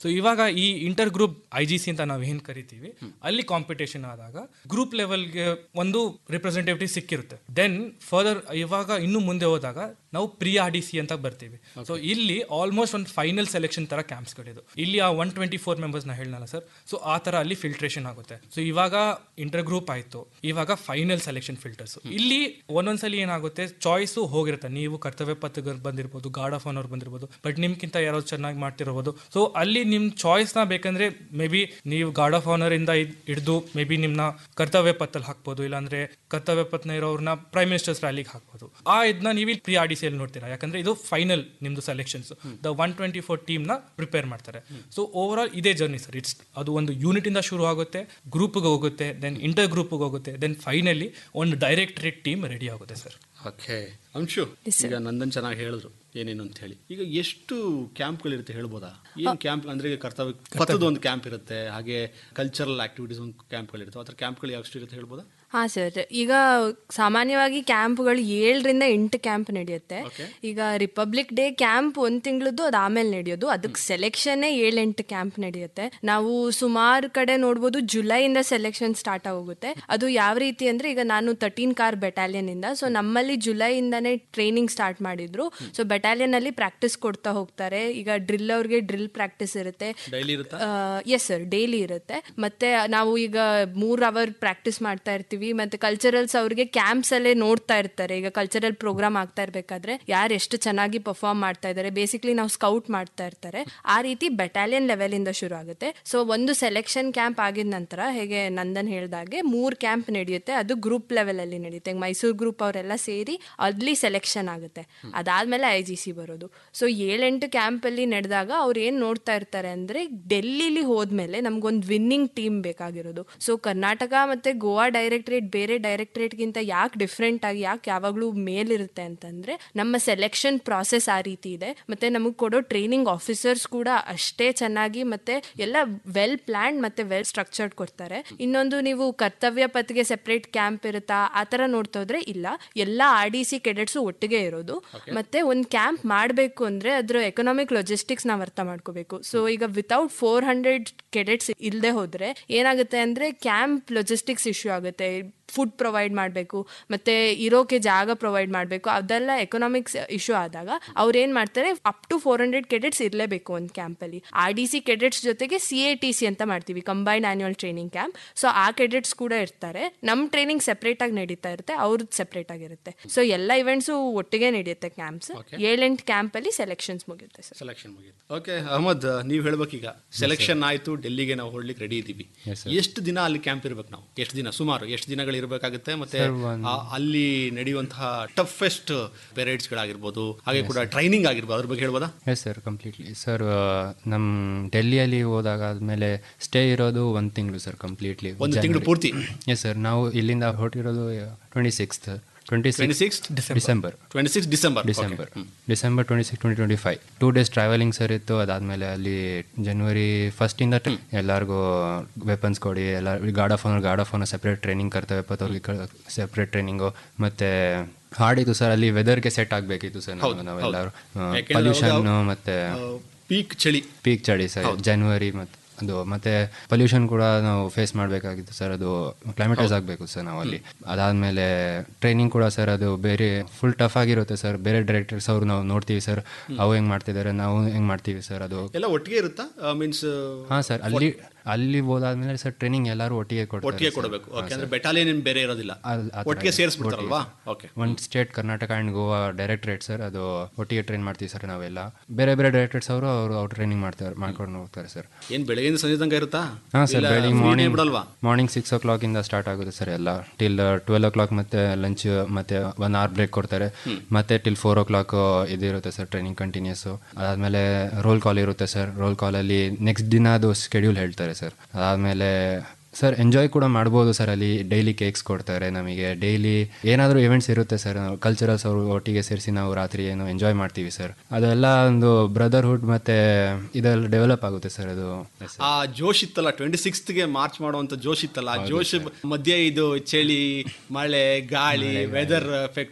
So ಇವಾಗ ಈ inter group I G C ಅಂತ ನಾವು ಏನು ಕರಿತೀವಿ ಅಲ್ಲಿ ಕಾಂಪಿಟೇಷನ್ ಆದಾಗ ಗ್ರೂಪ್ ಲೆವೆಲ್ಗೆ ಒಂದು ರಿಪ್ರೆಸೆಂಟೇಟಿವ್ ಸಿಕ್ಕಿರುತ್ತೆ ದೆನ್ ಫರ್ದರ್ ಇವಾಗ ಇನ್ನು ಮುಂದೆ ಹೋದಾಗ ನಾವು ಪ್ರಿ ಆರ್ ಡಿ ಸಿ ಅಂತ ಬರ್ತೀವಿ ಸೊ ಇಲ್ಲಿ ಆಲ್ಮೋಸ್ಟ್ ಒಂದು ಫೈನಲ್ ಸೆಲೆಕ್ಷನ್ ತರ ಕ್ಯಾಂಪ್ಸ್ಗಳಿದು ಇಲ್ಲಿ ಆ ಒನ್ ಟ್ವೆಂಟಿ ಫೋರ್ ಮೆಂಬರ್ಸ್ ನ ಹೇಳಲ್ಲ ಸರ್ ಸೊ ಆ ತರ ಅಲ್ಲಿ ಫಿಲ್ಟ್ರೇಷನ್ ಆಗುತ್ತೆ ಸೊ ಇವಾಗ ಇಂಟರ್ ಗ್ರೂಪ್ ಆಯ್ತು ಇವಾಗ ಫೈನಲ್ ಸೆಲೆಕ್ಷನ್ ಫಿಲ್ಟರ್ಸ್ ಇಲ್ಲಿ ಒಂದೊಂದ್ಸಲಿ ಏನಾಗುತ್ತೆ ಚಾಯ್ಸು ಹೋಗಿರುತ್ತೆ ನೀವು ಕರ್ತವ್ಯ ಪಥಗಳು ಬಂದಿರ್ಬೋದು ಗಾರ್ಡ್ ಆಫ್ ಆನರ್ ಬಂದಿರ್ಬೋದು ಬಟ್ ನಿಮ್ಗಿಂತ ಯಾರೋ ಚೆನ್ನಾಗಿ ಮಾಡ್ತಿರ್ಬೋದು ಸೊ ಅಲ್ಲಿ ನಿಮ್ ಚಾಯ್ಸ್ ನ ಬೇಕಂದ್ರೆ ಮೇ ಬಿ ನೀವು ಗಾರ್ಡ್ ಆಫ್ ಆನರ್ ಇಂದ ಹಿಡಿದು ಮೇ ಬಿ ನಿಮ್ನ ಕರ್ತವ್ಯ ಪಥಲ್ಲಿ ಹಾಕ್ಬೋದು ಇಲ್ಲಾಂದ್ರೆ ಕರ್ತವ್ಯ ಪಥನ ಇರೋರ್ನ ಪ್ರೈಮ್ ಮಿನಿಸ್ಟರ್ಸ್ ರ್ಯಾಲಿಗೆ ಹಾಕ್ಬೋದು ಆ ಇದನ್ನ ನೀವು ಇಲ್ಲಿ ಪ್ರಿ ಆರ್ ಡಿ ಸಿಯಲ್ಲಿ ನೋಡ್ತೀರಾ ಯಾಕಂದ್ರೆ ಇದು ಫೈನಲ್ ನಿಮ್ದು ಸೆಲೆಕ್ಷನ್ಸ್ the one twenty four team ನ ಪ್ರಿಪೇರ್ ಮಾಡ್ತಾರೆ ಸೊ ಓವರ್ ಆಲ್ ಇದೇ ಜರ್ನಿ ಸರ್ ಇಟ್ಸ್ ಅದು ಒಂದು ಯೂನಿಟ್ ಇಂದ ಶುರು ಆಗುತ್ತೆ ಗ್ರೂಪ್ಗೆ ಹೋಗುತ್ತೆ ದೆನ್ ಇಂಟರ್ ಗ್ರೂಪ್ಗೆ ಹೋಗುತ್ತೆ ದೆನ್ ಫೈನಲಿ ಒಂದು ಡೈರೆಕ್ಟರೇಟ್ ಟೀಮ್ ರೆಡಿ ಆಗುತ್ತೆ ಸರ್ ಓಕೆ ಅಂಶು ಈಗ ನಂದನ್ ಚೆನ್ನಾಗಿ ಹೇಳಿದ್ರು ಏನೇನು ಅಂತ ಹೇಳಿ ಈಗ ಎಷ್ಟು ಕ್ಯಾಂಪ್ಗಳಿರುತ್ತೆ ಹೇಳ್ಬೋದಾ ಏನು ಕ್ಯಾಂಪ್ ಅಂದ್ರೆ ಈಗ ಕರ್ತವ್ಯ ಪಥದ ಒಂದು ಕ್ಯಾಂಪ್ ಇರುತ್ತೆ ಹಾಗೆ ಕಲ್ಚರಲ್ ಆಕ್ಟಿವಿಟೀಸ್ ಒಂದು ಕ್ಯಾಂಪ್ಗಳಿರುತ್ತೆ ಆ ಥರ ಕ್ಯಾಂಪ್ಗಳು ಎಷ್ಟು ಇರುತ್ತೆ ಹೇಳ್ಬೋದಾ ಹಾ ಸರ್ ಈಗ ಸಾಮಾನ್ಯವಾಗಿ ಕ್ಯಾಂಪ್ಗಳು ಏಳರಿಂದ ಎಂಟು ಕ್ಯಾಂಪ್ ನಡೆಯುತ್ತೆ ಈಗ ರಿಪಬ್ಲಿಕ್ ಡೇ ಕ್ಯಾಂಪ್ ಒಂದ್ ತಿಂಗಳದ್ದು ಅದು ಆಮೇಲೆ ನಡೆಯೋದು ಅದಕ್ಕೆ ಸೆಲೆಕ್ಷನ್ ಏಳೆಂಟು ಕ್ಯಾಂಪ್ ನಡೆಯುತ್ತೆ ನಾವು ಸುಮಾರು ಕಡೆ ನೋಡ್ಬೋದು ಜುಲೈಯಿಂದ ಸೆಲೆಕ್ಷನ್ ಸ್ಟಾರ್ಟ್ ಆಗೋಗುತ್ತೆ ಅದು ಯಾವ ರೀತಿ ಅಂದ್ರೆ ಈಗ ನಾನು ತರ್ಟೀನ್ ಕಾರ್ ಬೆಟಾಲಿಯನ್ ಇಂದ ಸೊ ನಮ್ಮಲ್ಲಿ ಜುಲೈಯಿಂದಾನೇ ಟ್ರೈನಿಂಗ್ ಸ್ಟಾರ್ಟ್ ಮಾಡಿದ್ರು ಸೊ ಬೆಟಾಲಿಯನ್ ಅಲ್ಲಿ ಪ್ರಾಕ್ಟೀಸ್ ಕೊಡ್ತಾ ಹೋಗ್ತಾರೆ ಈಗ ಡ್ರಿಲ್ ಅವ್ರಿಗೆ ಡ್ರಿಲ್ ಪ್ರಾಕ್ಟೀಸ್ ಇರುತ್ತೆ ಡೈಲಿ ಇರುತ್ತಾ ಎಸ್ ಸರ್ ಡೈಲಿ ಇರುತ್ತೆ ಮತ್ತೆ ನಾವು ಈಗ ಮೂರ್ ಅವರ್ ಪ್ರಾಕ್ಟೀಸ್ ಮಾಡ್ತಾ ಇರ್ತೀವಿ ಮತ್ತೆ ಕಲ್ಚರಲ್ಸ್ ಅವ್ರಿಗೆ ಕ್ಯಾಂಪ್ಸ್ ಅಲ್ಲೇ ನೋಡ್ತಾ ಇರ್ತಾರೆ ಈಗ ಕಲ್ಚರಲ್ ಪ್ರೋಗ್ರಾಮ್ ಆಗ್ತಾ ಇರ್ಬೇಕಾದ್ರೆ ಯಾರು ಎಷ್ಟು ಚೆನ್ನಾಗಿ ಪರ್ಫಾರ್ಮ್ ಮಾಡ್ತಾ ಇದ್ದಾರೆ ಬೇಸಿಕ್ಲಿ ನಾವು ಸ್ಕೌಟ್ ಮಾಡ್ತಾ ಇರ್ತಾರೆ ಆ ರೀತಿ ಬೆಟಾಲಿಯನ್ ಲೆವೆಲ್ ಇಂದ ಶುರು ಆಗುತ್ತೆ ಸೊ ಒಂದು ಸೆಲೆಕ್ಷನ್ ಕ್ಯಾಂಪ್ ಆಗಿದ ನಂತರ ಹೇಗೆ ನಂದನ್ ಹೇಳ್ದಾಗೆ ಮೂರ್ ಕ್ಯಾಂಪ್ ನಡೆಯುತ್ತೆ ಅದು ಗ್ರೂಪ್ ಲೆವೆಲ್ ಅಲ್ಲಿ ನಡೆಯುತ್ತೆ ಈಗ ಮೈಸೂರು ಗ್ರೂಪ್ ಅವರೆಲ್ಲ ಸೇರಿ ಅಲ್ಲಿ ಸೆಲೆಕ್ಷನ್ ಆಗುತ್ತೆ ಅದಾದ್ಮೇಲೆ ಐ ಜಿ ಸಿ ಬರೋದು ಸೊ ಏಳೆಂಟು ಕ್ಯಾಂಪ್ ಅಲ್ಲಿ ನಡೆದಾಗ ಅವ್ರು ಏನ್ ನೋಡ್ತಾ ಇರ್ತಾರೆ ಅಂದ್ರೆ ಡೆಲ್ಲಿಲಿ ಹೋದ್ಮೇಲೆ ನಮ್ಗೊಂದು ವಿನ್ನಿಂಗ್ ಟೀಮ್ ಬೇಕಾಗಿರೋದು ಸೊ ಕರ್ನಾಟಕ ಮತ್ತೆ ಗೋವಾ ಡೈರೆಕ್ಟರೇಟ್ ಬೇರೆ ಡೈರೆಕ್ಟರೇಟ್ಗಿಂತ ಯಾಕೆ ಡಿಫ್ರೆಂಟ್ ಆಗಿ ಯಾಕೆ ಯಾವಾಗಲೂ ಮೇಲಿರುತ್ತೆ ಅಂತಂದ್ರೆ ನಮ್ಮ ಸೆಲೆಕ್ಷನ್ ಪ್ರಾಸೆಸ್ ಆ ರೀತಿ ಇದೆ ಮತ್ತೆ ನಮಗೆ ಕೊಡೋ ಟ್ರೈನಿಂಗ್ ಆಫೀಸರ್ಸ್ ಕೂಡ ಅಷ್ಟೇ ಚೆನ್ನಾಗಿ ಮತ್ತೆ ಎಲ್ಲ ವೆಲ್ ಪ್ಲಾನ್ ಮತ್ತೆ ವೆಲ್ ಸ್ಟ್ರಕ್ಚರ್ಡ್ ಕೊಡ್ತಾರೆ ಇನ್ನೊಂದು ನೀವು ಕರ್ತವ್ಯ ಪಥ್ಗೆ ಸೆಪರೇಟ್ ಕ್ಯಾಂಪ್ ಇರುತ್ತಾ ಆ ತರ ನೋಡ್ತಾ ಹೋದ್ರೆ ಇಲ್ಲ ಎಲ್ಲ ಆರ್ ಡಿ ಸಿ ಕೆಡೆಟ್ಸ್ ಒಟ್ಟಿಗೆ ಇರೋದು ಮತ್ತೆ ಒಂದು ಕ್ಯಾಂಪ್ ಮಾಡಬೇಕು ಅಂದ್ರೆ ಅದ್ರ ಎಕನಾಮಿಕ್ ಲಾಜಿಸ್ಟಿಕ್ಸ್ ನಾವು ಅರ್ಥ ಮಾಡ್ಕೋಬೇಕು ಸೊ ಈಗ ವಿತೌಟ್ ಫೋರ್ ಹಂಡ್ರೆಡ್ ಕೆಡೆಟ್ಸ್ ಇಲ್ಲದೆ ಹೋದ್ರೆ ಏನಾಗುತ್ತೆ ಅಂದ್ರೆ ಕ್ಯಾಂಪ್ ಲಾಜಿಸ್ಟಿಕ್ಸ್ ಇಶ್ಯೂ ಆಗುತ್ತೆ ಫುಡ್ ಪ್ರೊವೈಡ್ ಮಾಡಬೇಕು ಮತ್ತೆ ಇರೋಕೆ ಜಾಗ ಪ್ರೊವೈಡ್ ಮಾಡಬೇಕು ಅದೆಲ್ಲ ಎಕನಾಮಿಕ್ಸ್ ಇಶ್ಯೂ ಆದಾಗ ಅವ್ರು ಏನ್ ಮಾಡ್ತಾರೆ up to four hundred cadets ಇರಲೇಬೇಕು ಒಂದು ಕ್ಯಾಂಪಲ್ಲಿ ಆರ್ ಡಿ ಸಿ ಕೆಡೆಟ್ಸ್ ಜೊತೆಗೆ ಸಿ ಎ ಟಿ ಸಿ ಅಂತ ಮಾಡ್ತೀವಿ combined annual training camp so ಆ ಕೆಡೆಟ್ಸ್ ಕೂಡ ಇರ್ತಾರೆ ನಮ್ಮ ಟ್ರೈನಿಂಗ್ ಸೆಪರೇಟ್ ಆಗಿ ನಡೀತಾ ಇರುತ್ತೆ ಅವ್ರದ್ದು ಸೆಪರೇಟ್ ಆಗಿರುತ್ತೆ ಸೊ ಎಲ್ಲ ಇವೆಂಟ್ಸು ಒಟ್ಟಿಗೆ ನಡೆಯುತ್ತೆ ಕ್ಯಾಂಪ್ಸ್ ಏಳೆಂಟು ಕ್ಯಾಂಪಲ್ಲಿ ಸೆಲೆಕ್ಷನ್ಸ್ ಮುಗಿಯುತ್ತೆ ಸರ್ ಸೆಲೆಕ್ಷನ್ ಮುಗಿಯುತ್ತೆ ಓಕೆ ಅಹಮದ್ ನೀವು ಹೇಳ್ಬೇಕೀಗ ಸೆಲೆಕ್ಷನ್ ಆಯ್ತು ಡೆಲ್ಲಿಗೆ ನಾವು ಹೊರಡ್ಲಿಕ್ಕೆ ರೆಡಿ ಇದ್ದೀವಿ ಎಷ್ಟು ದಿನ ಅಲ್ಲಿ ಕ್ಯಾಂಪ್ ಇರ್ಬೇಕು ನಾವು ಎಷ್ಟು ದಿನ ಸುಮಾರು ಎಷ್ಟು ದಿನಗಳು ಇರಬೇಕಾಗುತ್ತೆ ಮತ್ತೆ ಆ, ಅಲ್ಲಿ ನಡೆಯುವಂತಹ ಟಫೆಸ್ಟ್ ಗಳಾಗಿರ್ಬೋದು ಹಾಗೆ ಕೂಡ ಟ್ರೈನಿಂಗ್ ಆಗಿರ್ಬೋದು ಅದ್ರ ಬಗ್ಗೆ ಹೇಳ್ಬೋದಾ ಎಸ್ ಸರ್ ಕಂಪ್ಲೀಟ್ಲಿ ಸರ್ ನಮ್ಮ ಡೆಲ್ಲಿಯಲ್ಲಿ ಹೋದಾಗ ಆದ್ಮೇಲೆ ಸ್ಟೇ ಇರೋದು ಒಂದು ತಿಂಗಳು ಸರ್ ಕಂಪ್ಲೀಟ್ಲಿ ಒಂದು ತಿಂಗಳು ಪೂರ್ತಿ ಎಸ್ ಸರ್ ನಾವು ಇಲ್ಲಿಂದ ಹೊರಟಿರೋದು twenty sixth twenty twenty six December twenty six December December December twenty six twenty twenty five two days travelling sir ಇತ್ತು ಅದಾದಮೇಲೆ ಅಲ್ಲಿ ಜನವರಿ ಫಸ್ಟಿಂದ ಎಲ್ಲರಿಗೂ ವೆಪನ್ಸ್ ಕೊಡಿ ಎಲ್ಲ guard of honour guard of honour separate training ಕರ್ತವ್ಯ ಅವ್ರಿಗೆ ಸೆಪ್ರೇಟ್ ಟ್ರೈನಿಂಗು ಮತ್ತು ಹಾಡಿತ್ತು ಸರ್ ಅಲ್ಲಿ ವೆದರ್ಗೆ ಸೆಟ್ ಆಗಬೇಕಿತ್ತು ಸರ್ ನಾವು ನಾವೆಲ್ಲರೂ ಯಾಕೆಂದ್ರೆ ಪೊಲ್ಯೂಷನ್ ಅವಾಗ, ಮತ್ತು ಪೀಕ್ ಚಳಿ ಪೀಕ್ ಚಳಿ ಸರ್ ಜನವರಿ ಮತ್ತು ಅದು ಮತ್ತೆ ಪೊಲ್ಯೂಷನ್ ಕೂಡ ನಾವು ಫೇಸ್ ಮಾಡಬೇಕಾಗಿತ್ತು ಸರ್ ಅದು ಕ್ಲೈಮೇಟೈಸ್ ಆಗಬೇಕು ಸರ್ ನಾವು ಅಲ್ಲಿ ಅದಾದಮೇಲೆ ಟ್ರೈನಿಂಗ್ ಕೂಡ ಸರ್ ಅದು ಬೇರೆ ಫುಲ್ ಟಫ್ ಆಗಿರುತ್ತೆ ಸರ್ ಬೇರೆ ಡೈರೆಕ್ಟರ್ಸ್ ಅವ್ರು ನಾವು ನೋಡ್ತೀವಿ ಸರ್ ಅವು ಹೆಂಗೆ ಮಾಡ್ತಿದ್ದಾರೆ ನಾವು ಹೆಂಗೆ ಮಾಡ್ತೀವಿ ಸರ್ ಅದು ಎಲ್ಲ ಒಟ್ಟಿಗೆ ಇರುತ್ತಾ ಮೀನ್ಸ್ ಹಾಂ ಸರ್ ಅಲ್ಲಿ ಅಲ್ಲಿ ಹೋದಾದ್ಮೇಲೆ ಸರ್ ಟ್ರೈನಿಂಗ್ ಎಲ್ಲರೂ ಒಟ್ಟಿಗೆ ಒಟ್ಟಿಗೆ ಕೊಡ್ತಾರೆ ಕೊಡಬೇಕು ಓಕೆ ಅಂದ್ರೆ ಬೆಟಾಲಿಯನ್ ಏನ್ ಬೇರೆ ಇರೋದಿಲ್ಲ ಅಲ್- ಆ ಥರ ಒಟ್ಟಿಗೆ ಇದೆ. ಸೇರಿಸ್ಬಿಡ್ತಾರಲ್ವಾ ಓಕೆ ಒಂದು state Karnataka and Goa directorate sir ಅದು ಒಟ್ಟಿಗೆ ಟ್ರೈನ್ ಮಾಡ್ತೀವಿ ಸರ್ ನಾವೆಲ್ಲ ಬೇರೆ ಬೇರೆ ಡೈರೆಕ್ಟರ್ಸ್ ಅವರು ಅವರು ಅವ್ರು ಟ್ರೈನಿಂಗ್ ಮಾಡ್ತಾರೆ ಮಾಡ್ಕೊಂಡು ಹೋಗ್ತಾರೆ ಸರ್ ಏನ್ ಬೆಳಗಿನ ಸಂಜೆ ತನಕ ಇರುತ್ತಾ ಹಾಂ ಸರ್ ಇಲ್ಲ ಬೆಳಿಗ್ಗೆ free day ಮಾರ್ನಿಂಗ್ ಬಿಡಲ್ವಾ ಮಾರ್ನಿಂಗ್ ಸಿಕ್ಸ್ ಓ ಕ್ಲಾಕಿಂದ ಸ್ಟಾರ್ಟ್ ಆಗುತ್ತೆ ಸರ್ ಎಲ್ಲ ಟಿಲ್ ಟ್ವೆಲ್ ಓ ಕ್ಲಾಕ್ ಮತ್ತೆ ಲಂಚ್ ಮತ್ತೆ ಒನ್ ಅವರ್ ಬ್ರೇಕ್ ಕೊಡ್ತಾರೆ ಮತ್ತೆ ಟಿಲ್ ಫೋರ್ ಓ ಕ್ಲಾಕ್ ಇದಿರುತ್ತೆ ಸರ್ ಟ್ರೈನಿಂಗ್ ಕಂಟಿನ್ಯೂಸು ಅದಾದಮೇಲೆ ರೋಲ್ ಕಾಲ್ ಇರುತ್ತೆ ಸರ್ ರೋಲ್ ಕಾಲಲ್ಲಿ ನೆಕ್ಸ್ಟ್ ದಿನ ಅದು ಸ್ಕೆಡ್ಯೂಲ್ ಹೇಳ್ತಾರೆ ಸರ್ ಅದಾದಮೇಲೆ ಸರ್ ಎಂಜಾಯ್ ಕೂಡ ಮಾಡ್ಬೋದು ಸರ್ ಅಲ್ಲಿ ಡೈಲಿ ಕೇಕ್ಸ್ ಕೊಡ್ತಾರೆ ನಮಗೆ ಡೈಲಿ ಏನಾದರೂ ಇವೆಂಟ್ಸ್ ಇರುತ್ತೆ ಸರ್ ಕಲ್ಚರಲ್ಸ್ ಅವರು ಒಟ್ಟಿಗೆ ಸೇರಿಸಿ ನಾವು ರಾತ್ರಿ ಏನು ಎಂಜಾಯ್ ಮಾಡ್ತೀವಿ ಸರ್ ಅದೆಲ್ಲ ಒಂದು ಬ್ರದರ್ಹುಡ್ ಮತ್ತೆ ಇದೆಲ್ಲ ಡೆವಲಪ್ ಆಗುತ್ತೆ ಸರ್ ಅದು ಆ ಜೋಶ್ ಇತ್ತಲ್ಲ ಟ್ವೆಂಟಿ ಸಿಕ್ಸ್ತ್ಗೆ ಮಾರ್ಚ್ ಮಾಡುವಂತ ಜೋಶ್ ಇತ್ತಲ್ಲ ಆ ಜೋಶ್ ಮಧ್ಯೆ ಇದು ಚಳಿ ಮಳೆ ಗಾಳಿ ವೆದರ್ ಎಫೆಕ್ಟ್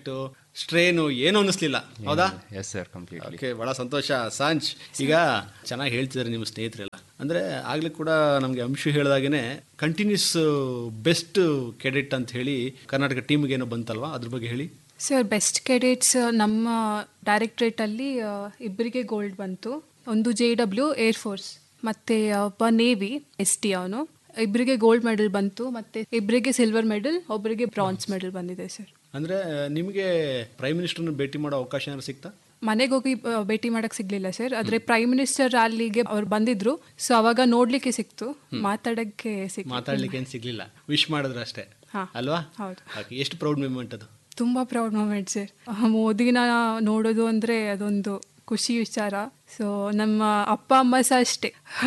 ಸ್ಟ್ರೇನು ಏನು ಅನ್ನಿಸ್ಲಿಲ್ಲ ಹೌದಾ ಎಸ್ ಸರ್ ಕಂಪ್ಲೀಟ್ಲಿ ಓಕೆ ಬಹಳ ಸಂತೋಷ ಸಾಂಚ್ ಈಗ ಚೆನ್ನಾಗಿ ಹೇಳ್ತಿದ್ದಾರೆ ನಿಮ್ಮ ಸ್ನೇಹಿತರೆಲ್ಲ ಅಂದ್ರೆ ಆಗ್ಲೇ ಕೂಡ ನಮಗೆ ಅಂಶು ಹೇಳಿದಾಗೇನೆ ಕಂಟಿನ್ಯೂಸ್ ಬೆಸ್ಟ್ ಕೆಡೆಟ್ ಅಂತ ಹೇಳಿ ಕರ್ನಾಟಕ ಟೀಮ್ಗೆ ಏನೋ ಬಂತಲ್ವಾ ಅದ್ರ ಬಗ್ಗೆ ಹೇಳಿ ಸರ್ ಬೆಸ್ಟ್ ಕೆಡೆಟ್ಸ್ ನಮ್ಮ ಡೈರೆಕ್ಟ್ರೇಟಲ್ಲಿ ಇಬ್ಬರಿಗೆ ಗೋಲ್ಡ್ ಬಂತು ಒಂದು ಜೆ ಡಬ್ಲ್ಯೂ ಏರ್ ಫೋರ್ಸ್ ಮತ್ತೆ ಒಬ್ಬ ನೇವಿ ಎಸ್ ಟಿ ಅವನು ಇಬ್ಬರಿಗೆ ಗೋಲ್ಡ್ ಮೆಡಲ್ ಬಂತು ಮತ್ತೆ ಇಬ್ಬರಿಗೆ ಸಿಲ್ವರ್ ಮೆಡಲ್ ಒಬ್ಬರಿಗೆ ಬ್ರಾನ್ಸ್ ಮೆಡಲ್ ಬಂದಿದೆ ಸರ್ ಅಂದ್ರೆ ನಿಮಗೆ ಪ್ರೈಮ್ ಮಿನಿಸ್ಟರ್ನ ಭೇಟಿ ಮಾಡೋ ಅವಕಾಶ ಏನಾದ್ರು ಸಿಗ್ತಾ ಮನೆಗೆ ಹೋಗಿ ಆ, ಭೇಟಿ ಮಾಡಕ್ ಸಿಗ್ಲಿಲ್ಲ ಸರ್ ಆದ್ರೆ ಪ್ರೈಮ್ ಮಿನಿಸ್ಟರ್ ಅಲ್ಲಿಗೆ ಅವ್ರು ಬಂದಿದ್ರು ಸೊ ಅವಾಗ ನೋಡ್ಲಿಕ್ಕೆ ಸಿಕ್ತು ಮಾತಾಡಕ್ಕೆ ಸಿಕ್ತು ಮಾತಾಡ್ಲಿಕ್ಕೆ ಏನು ಸಿಗ್ಲಿಲ್ಲ ವಿಶ್ ಮಾಡಿದ್ರೆ ಅಷ್ಟೇ ಹಾ. ಅಲ್ವಾ ಹೌದು. Okay, ಎಷ್ಟು ಪ್ರೌಡ್ ಮೂಮೆಂಟ್ ಅದು ತುಂಬಾ ಪ್ರೌಡ್ ಮೂಮೆಂಟ್ ಸರ್ ಮೋದಿನ ನೋಡೋದು ಅಂದ್ರೆ ಅದೊಂದು ಖುಷಿ ವಿಚಾರ ಸೊ ನಮ್ಮ ಅಪ್ಪ ಅಮ್ಮ ಸಹ ಅಷ್ಟೇ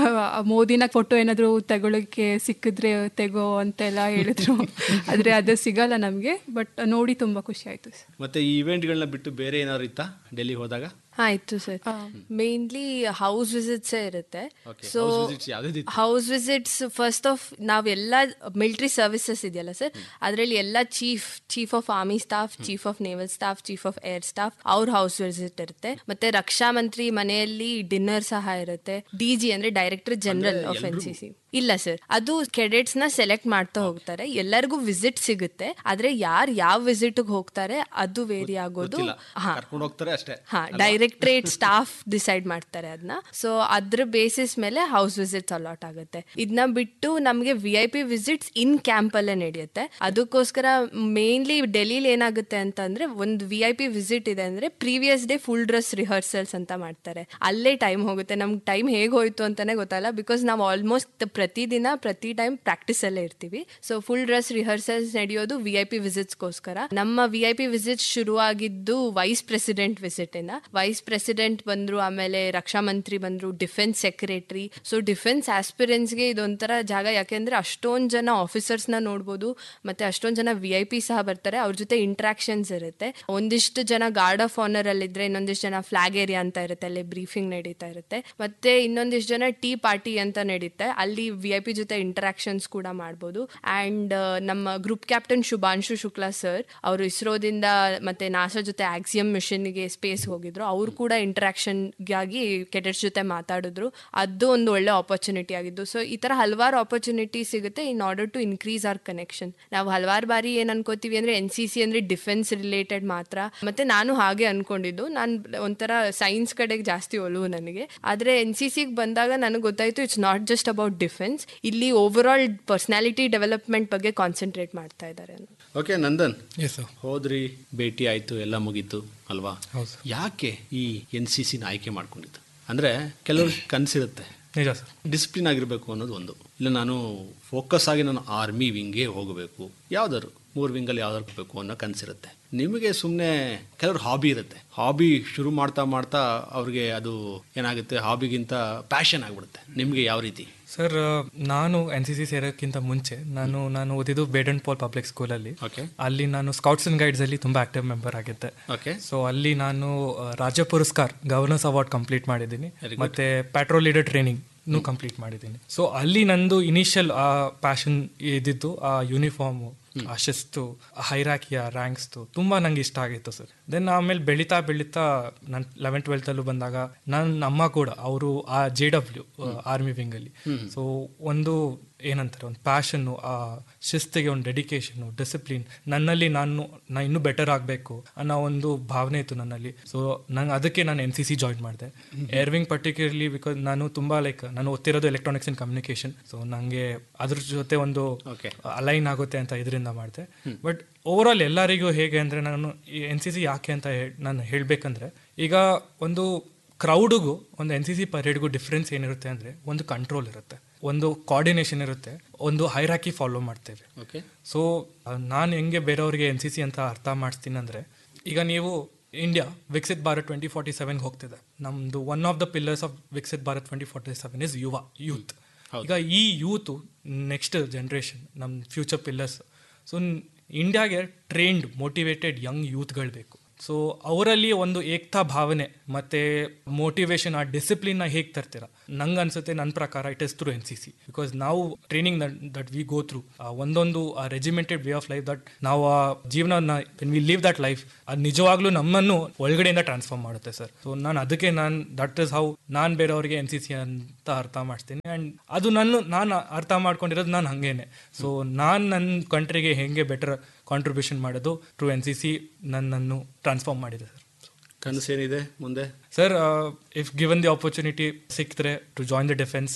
ಮೋದಿನ ಫೋಟೋ ಏನಾದರೂ ತಗೊಳ್ಳೋಕ್ಕೆ ಸಿಕ್ಕಿದ್ರೆ ತೆಗೋ ಅಂತೆಲ್ಲ ಹೇಳಿದ್ರು ಆದರೆ ಅದು ಸಿಗಲ್ಲ ನಮಗೆ ಬಟ್ ನೋಡಿ ತುಂಬ ಖುಷಿ ಆಯಿತು ಸರ್ ಮತ್ತೆ ಈ ಇವೆಂಟ್ಗಳನ್ನ ಬಿಟ್ಟು ಬೇರೆ ಏನಾದ್ರು ಇತ್ತಾ ಡೆಲ್ಲಿಗೆ ಹೋದಾಗ ಹಾ ಇತ್ತು ಸರ್ ಮೇನ್ಲಿ ಹೌಸ್ ವಿಸಿಟ್ಸ್ ಇರುತ್ತೆ Okay, ಸೊ house visits ಯಾವ್ದಿತ್ತು? ಹೌಸ್ ವಿಸಿಟ್ಸ್ ಫಸ್ಟ್ ಆಫ್ ನಾವೆಲ್ಲ ಮಿಲಿಟರಿ ಸರ್ವಿಸಸ್ ಇದೆಯಲ್ಲ ಸರ್ ಅದರಲ್ಲಿ ಎಲ್ಲ chief chief of army staff chief of naval staff chief of air staff ಅವ್ರ ಹೌಸ್ ವಿಸಿಟ್ ಇರುತ್ತೆ ಮತ್ತೆ ರಕ್ಷಾ ಮಂತ್ರಿ ಮನೆಯಲ್ಲಿ ಡಿನ್ನರ್ ಸಹ ಇರುತ್ತೆ ಡಿ ಜಿ ಅಂದ್ರೆ director general of N C C ಇಲ್ಲ ಸರ್ ಅದು ಕೆಡೆಟ್ಸ್ ನ ಸೆಲೆಕ್ಟ್ ಮಾಡ್ತಾ ಹೋಗ್ತಾರೆ ಎಲ್ಲರಿಗೂ ವಿಸಿಟ್ ಸಿಗುತ್ತೆ ಆದ್ರೆ ಯಾರು ಯಾವ ವಿಸಿಟ್ ಹೋಗ್ತಾರೆ ಅದು ವೇರಿ ಆಗೋದು ಗೊತ್ತಿಲ್ಲ ಹಾ ಕರ್ಕೊಂಡು ಹೋಗ್ತಾರೆ ಅಷ್ಟೇ ಹಾ ಡೈರೆಕ್ಟ್ರೇಟ್ ಸ್ಟಾಫ್ ಡಿಸೈಡ್ ಮಾಡ್ತಾರೆ ಅದನ್ನ ಸೊ ಅದ್ರ ಬೇಸಿಸ್ ಮೇಲೆ ಹೌಸ್ ವಿಸಿಟ್ಸ್ ಅಲಾಟ್ ಆಗುತ್ತೆ ಇದನ್ನ ಬಿಟ್ಟು ನಮಗೆ V I P visits in camp ಅಲ್ಲೇ ನಡೆಯುತ್ತೆ ಅದಕ್ಕೋಸ್ಕರ ಮೇನ್ಲಿ ಡೆಲ್ಲಿಲಿ ಏನಾಗುತ್ತೆ ಅಂತಂದ್ರೆ ಒಂದು ವಿ ಐ ಪಿ ವಿಸಿಟ್ ಇದೆ ಅಂದ್ರೆ previous day full dress rehearsals ಅಂತ ಮಾಡ್ತಾರೆ ಅಲ್ಲೇ ಟೈಮ್ ಹೋಗುತ್ತೆ ನಮ್ಗೆ ಟೈಮ್ ಹೇಗೆ ಹೋಯ್ತು ಅಂತಾನೆ ಗೊತ್ತಲ್ಲ ಬಿಕಾಸ್ ನಾವು ಆಲ್ಮೋಸ್ಟ್ ಪ್ರತಿದಿನ ಪ್ರತಿ ಟೈಮ್ ಪ್ರಾಕ್ಟೀಸ್ ಅಲ್ಲೇ ಇರ್ತೀವಿ ಸೊ ಫುಲ್ ಡ್ರೆಸ್ ರಿಹರ್ಸಲ್ಸ್ ನಡೆಯೋದು ವಿ ಐ ಪಿ ವಿಸಿಟ್ಸ್ಗೋಸ್ಕರ ನಮ್ಮ ವಿ ಐ ಪಿ ವಿಸಿಟ್ ಶುರುವಾಗಿದ್ದು ವೈಸ್ ಪ್ರೆಸಿಡೆಂಟ್ ವಿಸಿಟ್ ಇಂದ ವೈಸ್ ಪ್ರೆಸಿಡೆಂಟ್ ಬಂದ್ರು ಆಮೇಲೆ ರಕ್ಷಾ ಮಂತ್ರಿ ಬಂದ್ರು ಡಿಫೆನ್ಸ್ ಸೆಕ್ರೆಟರಿ ಸೊ ಡಿಫೆನ್ಸ್ ಆಸ್ಪಿರೆನ್ಸ್ಗೆ ಇದೊಂಥರ ಜಾಗ ಯಾಕೆಂದ್ರೆ ಅಷ್ಟೊಂದು ಜನ ಆಫೀಸರ್ಸ್ ನ ನೋಡ್ಬೋದು ಮತ್ತೆ ಅಷ್ಟೊಂದು ಜನ ವಿ ಐ ಪಿ ಸಹ ಬರ್ತಾರೆ ಅವ್ರ ಜೊತೆ ಇಂಟ್ರಾಕ್ಷನ್ಸ್ ಇರುತ್ತೆ ಒಂದಿಷ್ಟು ಜನ ಗಾರ್ಡ್ ಆಫ್ ಆನರ್ ಅಲ್ಲಿ ಇದ್ರೆ ಇನ್ನೊಂದಿಷ್ಟು ಜನ ಫ್ಲಾಗ್ ಏರಿಯಾ ಅಂತ ಇರುತ್ತೆ ಅಲ್ಲಿ ಬ್ರೀಫಿಂಗ್ ನಡೀತಾ ಇರುತ್ತೆ ಮತ್ತೆ ಇನ್ನೊಂದಿಷ್ಟು ಜನ ಟೀ ಪಾರ್ಟಿ ಅಂತ ನಡೀತೆ ಅಲ್ಲಿ ವಿ ಐ ಪಿ ಜೊತೆ ಇಂಟರಾಕ್ಷನ್ಸ್ ಕೂಡ ಮಾಡ್ಬೋದು ಅಂಡ್ ನಮ್ಮ group captain Shubhanshu Shukla sir ಅವರು ಇಸ್ರೋದಿಂದ ಮತ್ತೆ ನಾಸಾ ಜೊತೆ ಆಕ್ಸಿಯಂ ಮಿಷನ್ಗೆ ಸ್ಪೇಸ್ ಹೋಗಿದ್ರು ಅವ್ರು ಕೂಡ ಇಂಟರಾಕ್ಷನ್ಗಾಗಿ ಕೆಡೆಟ್ಸ್ ಜೊತೆ ಮಾತಾಡಿದ್ರು ಅದು ಒಂದು ಒಳ್ಳೆ ಆಪರ್ಚುನಿಟಿ ಆಗಿದ್ದು ಸೊ ಈ ತರ ಹಲವಾರು ಆಪರ್ಚುನಿಟಿ ಸಿಗುತ್ತೆ in order to increase our connection ನಾವು ಹಲವಾರು ಬಾರಿ ಏನ್ ಅನ್ಕೋತೀವಿ ಅಂದ್ರೆ ಎನ್ ಸಿ ಸಿ ಅಂದ್ರೆ ಡಿಫೆನ್ಸ್ ರಿಲೇಟೆಡ್ ಮಾತ್ರ ಮತ್ತೆ ನಾನು ಹಾಗೆ ಅನ್ಕೊಂಡಿದ್ದು ನಾನು ಒಂಥರ ಸೈನ್ಸ್ ಕಡೆಗೆ ಜಾಸ್ತಿ ಒಲವು ನನಗೆ ಆದ್ರೆ ಎನ್ ಸಿ ಸಿಗೆ ಬಂದಾಗ ನನಗೆ ಗೊತ್ತಾಯ್ತು it's not just about defence ಇಲ್ಲಿ ಓವರ್ ಆಲ್ ಪರ್ಸನಾಲಿಟಿ ಡೆವಲಪ್ಮೆಂಟ್ ಬಗ್ಗೆ ಕಾನ್ಸಂಟ್ರೇಟ್ ಮಾಡ್ತಾ ಇದ್ದಾರೆ ಓಕೆ ನಂದನ್ ಎಸ್ ಸರ್ ಹೋದ್ರಿ ಭೇಟಿ ಆಯ್ತು ಎಲ್ಲ ಮುಗೀತು ಅಲ್ವಾ ಹೌದು. ಯಾಕೆ ಈ ಎನ್ ಸಿ ಸಿನ ಆಯ್ಕೆ ಮಾಡ್ಕೊಂಡಿದ್ದು ಅಂದ್ರೆ ಕೆಲವ್ರಿಗೆ ಕನಸಿರುತ್ತೆ ನಿಜ ಸರ್ ಡಿಸಿಪ್ಲಿನ್ ಆಗಿರಬೇಕು ಅನ್ನೋದು ಒಂದು ಇಲ್ಲ ನಾನು ಫೋಕಸ್ ಆಗಿ ನಾನು ಆರ್ಮಿ ವಿಂಗೇ ಹೋಗಬೇಕು ಯಾವ್ದಾದ್ರು ಮೂರು ವಿಂಗಲ್ಲಿ ಯಾವ್ದಾದ್ರು ಹೋಗಬೇಕು ಅನ್ನೋ ಕನಸಿರುತ್ತೆ ನಿಮಗೆ ಸುಮ್ಮನೆ ಕೆಲವ್ರ ಹಾಬಿ ಇರುತ್ತೆ ಹಾಬಿ ಶುರು ಮಾಡ್ತಾ ಮಾಡ್ತಾ ಅವ್ರಿಗೆ ಅದು ಏನಾಗುತ್ತೆ ಹಾಬಿಗಿಂತ ಪ್ಯಾಷನ್ ಆಗಿಬಿಡುತ್ತೆ ನಿಮಗೆ ಯಾವ ರೀತಿ ಸರ್ ನಾನು ಎನ್ ಸಿ ಸಿ ಸೇರೋಕ್ಕಿಂತ ಮುಂಚೆ ನಾನು ನಾನು ಓದಿದ್ದು ಬೇಡನ್ ಪಾಲ್ ಪಬ್ಲಿಕ್ ಸ್ಕೂಲಲ್ಲಿ ಓಕೆ ಅಲ್ಲಿ ನಾನು ಸ್ಕೌಟ್ಸ್ ಅಂಡ್ ಗೈಡ್ಸ್ ಅಲ್ಲಿ ತುಂಬಾ ಆಕ್ಟಿವ್ ಮೆಂಬರ್ ಆಗಿದ್ದೆ ಓಕೆ ಸೊ ಅಲ್ಲಿ ನಾನು ಆ, ರಾಜ್ಯ ಪುರಸ್ಕಾರ್ ಗವರ್ನರ್ಸ್ ಅವಾರ್ಡ್ ಕಂಪ್ಲೀಟ್ ಮಾಡಿದ್ದೀನಿ ಮತ್ತೆ ಪ್ಯಾಟ್ರೋಲ್ ಲೀಡರ್ ಟ್ರೈನಿಂಗ್ ಕಂಪ್ಲೀಟ್ ಮಾಡಿದ್ದೀನಿ ಸೊ ಅಲ್ಲಿ ನಂದು ಇನಿಷಿಯಲ್ ಆ ಪ್ಯಾಷನ್ ಇದ್ದಿದ್ದು ಆ ಯೂನಿಫಾರ್ಮು ಆ ಶಿಸ್ತು ಹೈರಾಕಿಯ ರ್ಯಾಂಕ್ಸ್ತು ತುಂಬಾ ನಂಗೆ ಇಷ್ಟ ಆಗಿತ್ತು ಸರ್ ದೆನ್ ಆಮೇಲೆ ಬೆಳೀತಾ ಬೆಳೀತಾ ನಾನು ಲೆವೆನ್ ಟ್ವೆಲ್ತ್ ಅಲ್ಲೂ ಬಂದಾಗ ನನ್ನ ಅಮ್ಮ ಕೂಡ ಅವರು ಆ ಜೆ ಡಬ್ಲ್ಯೂ ಆರ್ಮಿ ವಿಂಗ್ ಅಲ್ಲಿ ಸೊ ಒಂದು ಏನಂತಾರೆ ಒಂದು ಪ್ಯಾಷನ್ನು ಆ ಶಿಸ್ತಿಗೆ ಒಂದು ಡೆಡಿಕೇಶನ್ ಡಿಸಿಪ್ಲಿನ್ ನನ್ನಲ್ಲಿ ನಾನು ನಾ ಇನ್ನೂ ಬೆಟರ್ ಆಗಬೇಕು ಅನ್ನೋ ಒಂದು ಭಾವನೆ ಇತ್ತು ನನ್ನಲ್ಲಿ ಸೊ ನಂಗೆ ಅದಕ್ಕೆ ನಾನು ಎನ್ ಸಿ ಸಿ ಜಾಯಿನ್ ಮಾಡಿದೆ ಏರ್ವಿಂಗ್ ಪರ್ಟಿಕ್ಯುಲರ್ಲಿ ಬಿಕಾಸ್ ನಾನು ತುಂಬಾ ಲೈಕ್ ನಾನು ಓದ್ತಿರೋದು ಎಲೆಕ್ಟ್ರಾನಿಕ್ಸ್ ಅಂಡ್ ಕಮ್ಯುನಿಕೇಶನ್ ಸೊ ನನಗೆ ಅದ್ರ ಜೊತೆ ಒಂದು Okay. ಅಲೈನ್ ಆಗುತ್ತೆ ಅಂತ ಇದರಿಂದ ಮಾಡಿದೆ ಬಟ್ ಓವರ್ ಆಲ್ ಎಲ್ಲರಿಗೂ ಹೇಗೆ ಅಂದರೆ ನಾನು ಎನ್ ಸಿ ಸಿ ಯಾಕೆ ಅಂತ ಹೇಳ್- ನಾನು ಹೇಳಬೇಕಂದ್ರೆ ಈಗ ಒಂದು ಕ್ರೌಡ್ಗೂ ಒಂದು ಎನ್ ಸಿ ಸಿ ಪರೇಡ್ಗೂ ಡಿಫ್ರೆನ್ಸ್ ಏನಿರುತ್ತೆ ಅಂದರೆ ಒಂದು ಕಂಟ್ರೋಲ್ ಇರುತ್ತೆ ಒಂದು ಕೋಆರ್ಡಿನೇಷನ್ ಇರುತ್ತೆ ಒಂದು ಹೈರಾಕಿ ಫಾಲೋ ಮಾಡ್ತೇವೆ ಓಕೆ ಸೊ ನಾನು ಹೆಂಗೆ ಬೇರೆಯವ್ರಿಗೆ ಎನ್ ಸಿ ಸಿ ಅಂತ ಅರ್ಥ ಮಾಡಿಸ್ತೀನಿ ಅಂದರೆ ಈಗ ನೀವು India Viksit Bharat twenty forty ಸೆವೆನ್ಗೆ ಹೋಗ್ತಿದೆ ನಮ್ಮದು one of the pillars of Viksit Bharat twenty forty seven is ಯುವ ಯೂತ್ ಈಗ ಈ ಯೂತು ನೆಕ್ಸ್ಟ್ ಜನ್ರೇಷನ್ ನಮ್ಮ ಫ್ಯೂಚರ್ ಪಿಲ್ಲರ್ಸ್ ಸೊ ಇಂಡಿಯಾಗೆ ಟ್ರೈನ್ಡ್ ಮೋಟಿವೇಟೆಡ್ ಯಂಗ್ ಯೂತ್ಗಳು ಬೇಕು ಸೊ ಅವರಲ್ಲಿ ಒಂದು ಏಕ್ತಾ ಭಾವನೆ ಮತ್ತೆ ಮೋಟಿವೇಶನ್ ಆ ಡಿಸಿಪ್ಲಿನ್ನ ಹೇಗೆ ತರ್ತೀರಾ ನಂಗೆ ಅನ್ಸುತ್ತೆ ನನ್ನ ಪ್ರಕಾರ it is through N C C because ನಾವು training that we go through ಒಂದೊಂದು regimented way of life that ನಾವು ಆ ಜೀವನನ when we leave that life ಅದು ನಿಜವಾಗ್ಲೂ ನಮ್ಮನ್ನು ಒಳಗಡೆಯಿಂದ ಟ್ರಾನ್ಸ್ಫಾರ್ಮ್ ಮಾಡುತ್ತೆ ಸರ್ ಸೊ ನಾನು ಅದಕ್ಕೆ ನಾನು ದಟ್ ಇಸ್ ಹೌ ನಾನು ಬೇರೆಯವ್ರಿಗೆ ಎನ್ ಸಿ ಸಿ ಅಂತ ಅರ್ಥ ಮಾಡ್ತೀನಿ ಆ್ಯಂಡ್ ಅದು ನನ್ನ ನಾನು ಅರ್ಥ ಮಾಡ್ಕೊಂಡಿರೋದು ನಾನು ಹಂಗೇನೆ ಸೊ ನಾನು ನನ್ನ ಕಂಟ್ರಿಗೆ ಹೆಂಗೆ ಬೆಟರ್ ಕಾಂಟ್ರಿಬ್ಯೂಷನ್ ಮಾಡೋದು ಟ್ರೂ ಎನ್ ಸಿ ಸಿ ನನ್ನನ್ನು ಟ್ರಾನ್ಸ್ಫಾರ್ಮ್ ಮಾಡಿದೆ ಸರ್ ಕನಸೇನಿದೆ ಮುಂದೆ sir if given the opportunity ಸಿಕ್ಕಿದ್ರೆ to join the defence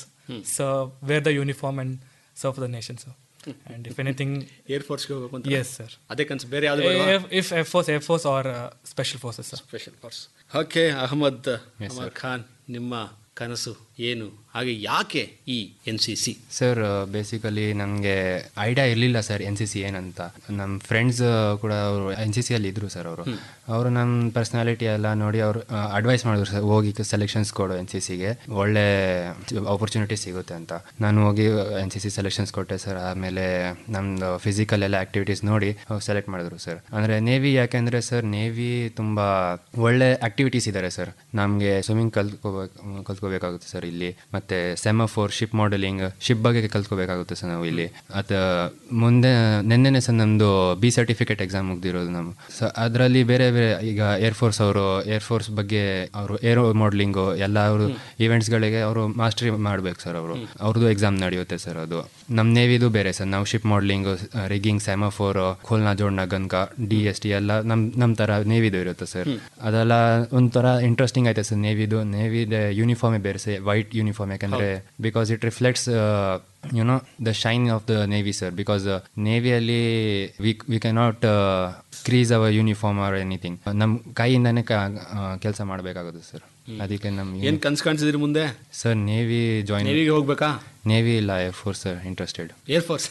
wear the uniform and serve the nation sir and if anything air ಫೋರ್ಸ್ಗೆ ಹೋಗ್ಬೇಕು ಅಂತ ಎಸ್ ಸರ್ ಅದೇ ಕನಸು ಬೇರೆ ಯಾವ್ದು if air force air force or special forces sir special force okay Ahmad Amar Khan ನಿಮ್ಮ ಕನಸು ಏನು ಹಾಗೆ ಯಾಕೆ ಈ N C C sir basically ನನಗೆ ಐಡಿಯಾ ಇರಲಿಲ್ಲ ಸರ್ ಎನ್ ಸಿ ಸಿ ಏನಂತ ನಮ್ಮ ಫ್ರೆಂಡ್ಸ್ ಕೂಡ ಅವರು ಎನ್ ಸಿ ಸಿಯಲ್ಲಿ ಇದ್ದರು ಸರ್ ಅವರು ಅವರು ನಮ್ಮ ಪರ್ಸ್ನಾಲಿಟಿ ಎಲ್ಲ ನೋಡಿ ಅವರು ಅಡ್ವೈಸ್ ಮಾಡಿದ್ರು ಸರ್ ಹೋಗಿ ಸೆಲೆಕ್ಷನ್ಸ್ ಕೊಡು ಎನ್ ಸಿ ಸಿಗೆ ಒಳ್ಳೆ ಆಪರ್ಚುನಿಟಿ ಸಿಗುತ್ತೆ ಅಂತ ನಾನು ಹೋಗಿ ಎನ್ ಸಿ ಸಿ ಸೆಲೆಕ್ಷನ್ಸ್ ಕೊಟ್ಟೆ ಸರ್ ಆಮೇಲೆ ನಮ್ಮದು ಫಿಸಿಕಲ್ ಎಲ್ಲ ಆ್ಯಕ್ಟಿವಿಟೀಸ್ ನೋಡಿ ಸೆಲೆಕ್ಟ್ ಮಾಡಿದ್ರು ಸರ್ ಅಂದರೆ ನೇವಿ ಯಾಕೆಂದರೆ ಸರ್ ನೇವಿ ತುಂಬ ಒಳ್ಳೆ ಆ್ಯಕ್ಟಿವಿಟೀಸ್ ಇದ್ದಾರೆ ಸರ್ ನಮಗೆ ಸ್ವಿಮ್ಮಿಂಗ್ ಕಲ್ತ್ಕೋಬೇಕು ಕಲ್ತ್ಕೋಬೇಕಾಗುತ್ತೆ ಸರ್ ಇಲ್ಲಿ ಮತ್ತು ಸೆಮಫೋರ್ ಶಿಪ್ ಮಾಡೆಲಿಂಗ್ ಶಿಪ್ ಬಗ್ಗೆ ಕಲ್ತ್ಕೋಬೇಕಾಗುತ್ತೆ ಸರ್ ನಾವು ಇಲ್ಲಿ ಅದು ಮುಂದೆ ನಿನ್ನೆನೆ ಸರ್ ನಮ್ಮದು ಬಿ ಸರ್ಟಿಫಿಕೇಟ್ ಎಕ್ಸಾಮ್ ಮುಗ್ದಿರೋದು ನಾವು ಸೊ ಅದರಲ್ಲಿ ಬೇರೆ ಬೇರೆ ಈಗ ಏರ್ಫೋರ್ಸ್ ಅವರು ಏರ್ಫೋರ್ಸ್ ಬಗ್ಗೆ ಅವರು ಏರೋ ಮಾಡಲಿಂಗು ಎಲ್ಲ ಅವರು ಈವೆಂಟ್ಸ್ಗಳಿಗೆ ಅವರು ಮಾಸ್ಟ್ರಿ ಮಾಡ್ಬೇಕು ಸರ್ ಅವರು ಅವ್ರದ್ದು ಎಕ್ಸಾಮ್ ನಡೆಯುತ್ತೆ ಸರ್ ಅದು ನಮ್ಮ ನೇವಿದು ಬೇರೆ ಸರ್ ನಾವು ಶಿಪ್ ಮಾಡಲಿಂಗು ರಿಗ್ಗಿಂಗ್ ಸೆಮಫೋರ್ ಖೋಲ್ನಾ ಜೋಡ್ನ ಗನ್ಕ ಡಿ ಎಸ್ ಟಿ ಎಲ್ಲ ನಮ್ಮ ನಮ್ಮ ಥರ ನೇವಿದು ಇರುತ್ತೆ ಸರ್ ಅದೆಲ್ಲ ಒಂಥರ ಇಂಟ್ರೆಸ್ಟಿಂಗ್ ಐತೆ ಸರ್ ನೇವಿದು ನೇವಿದ ಯೂನಿಫಾರ್ಮೇ ಬೇರೆ ಸರ್ ವೈಟ್ ಯೂನಿಫಾರ್ಮ್ ಯಾಕಂದರೆ because it reflects you know the shine of the navy sir because ನೇವಿಯಲ್ಲಿ we we cannot crease our uniform or anything ನಮ್ಮ ಕೈಯಿಂದನೇ ಕೆಲಸ ಮಾಡಬೇಕಾಗುತ್ತೆ ಸರ್ ಅದಕ್ಕೆ ನಮ್ಮ ಏನ್ ಕನ್ಸು ಕಾಣಿಸಿದ್ರಿ ಮುಂದೆ ಸರ್ ನೇವಿ ಜಾಯಿನ್ ನೇವಿಗೆ ಹೋಗ್ಬೇಕಾ ನೇವಿ ಇಲ್ಲ air force sir interested air force